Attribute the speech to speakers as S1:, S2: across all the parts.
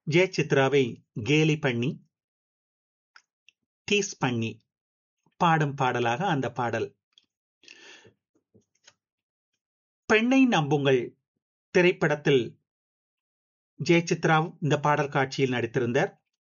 S1: ஜெயசித்ராவை கேலி பண்ணி டீஸ் பண்ணி பாடும் பாடலாக அந்த பாடல் பெண்ணை நம்புங்கள் திரைப்படத்தில் ஜெயசித்ரா இந்த பாடல் காட்சியில் நடித்திருந்தார்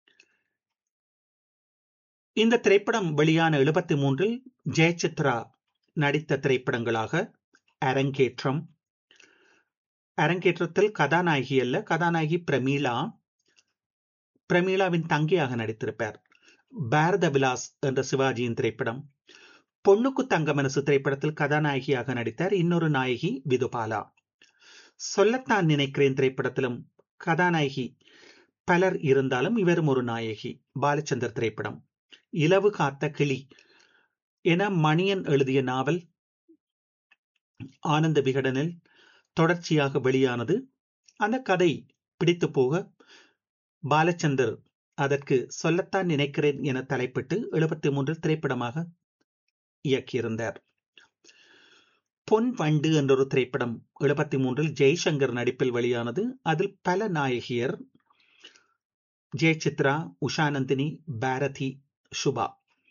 S1: இந்த திரைப்படம் வெளியான எழுபத்தி மூன்றில் ஜெயசித்ரா நடித்த திரைப்படங்களாக அரங்கேற்றம் அரங்கேற்றத்தில் கதாநாயகி அல்ல கதாநாயகி பிரமீளா பிரமீளாவின் தங்கியாக நடித்திருப்பார் பாரத விலாஸ் என்ற சிவாஜியின் திரைப்படம் பொண்ணுக்கு தங்க மனசு திரைப்படத்தில் கதாநாயகியாக நடித்தார் இன்னொரு நாயகி விதுபாலா சொல்லத்தான் நினைக்கிறேன் திரைப்படத்திலும் கதாநாயகி பலர் இருந்தாலும் இவரும் ஒரு நாயகி பாலச்சந்தர் திரைப்படம் இலவு காத்த கிளி என மணியன் எழுதிய நாவல் ஆனந்த விகடனில் தொடர்ச்சியாக வெளியானது அந்த கதை பிடித்து போக பாலச்சந்தர் அதற்கு சொல்லத்தான் நினைக்கிறேன் என தலைப்பிட்டு எழுபத்தி மூன்றில் திரைப்படமாக இயக்கியிருந்தார் பொன் வண்டு என்றொரு திரைப்படம் எழுபத்தி மூன்றில் ஜெய்சங்கர் நடிப்பில் வெளியானது அதில் பல நாயகியர் ஜெயசித்ரா உஷாநந்தினி பாரதி சுபா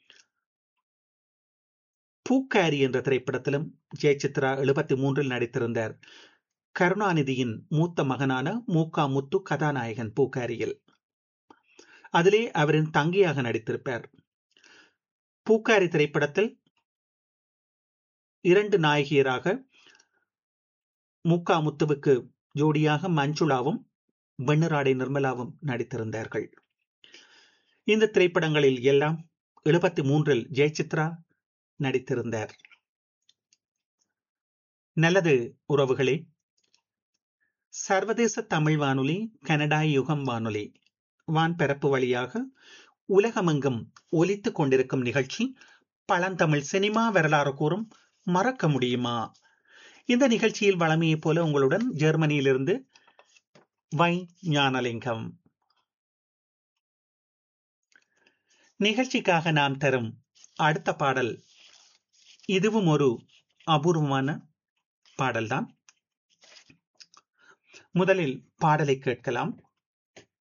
S1: பூக்காரி என்ற திரைப்படத்திலும் ஜெயசித்ரா எழுபத்தி மூன்றில் நடித்திருந்தார் கருணாநிதியின் மூத்த மகனான மூக்கா முத்து கதாநாயகன் பூக்காரியில் அதிலே அவரின் தங்கியாக நடித்திருப்பார் பூக்காரி திரைப்படத்தில் இரண்டு நாயகியராக மூக்கா முத்துவுக்கு ஜோடியாக மஞ்சுளாவும் வெண்ணிராடை நிர்மலாவும் நடித்திருந்தார்கள் இந்த திரைப்படங்களில் எல்லாம் எழுபத்தி மூன்றில் ஜெயசித்ரா நடித்திருந்தார் நல்லது உறவுகளே சர்வதேச தமிழ் வானொலி கனடா யுகம் வானொலி வான்பரப்பு வழியாக உலகமெங்கும் ஒலித்துக் கொண்டிருக்கும் நிகழ்ச்சி பழந்தமிழ் சினிமா வரலாறு கூறும் மறக்க முடியுமா இந்த நிகழ்ச்சியில் வளமையைப் போல உங்களுடன் ஜெர்மனியிலிருந்து வை ஞானலிங்கம் நிகழ்ச்சிக்காக நாம் தரும் அடுத்த பாடல் இதுவும் ஒரு அபூர்வமான பாடல்தான் முதலில் பாடலை கேட்கலாம்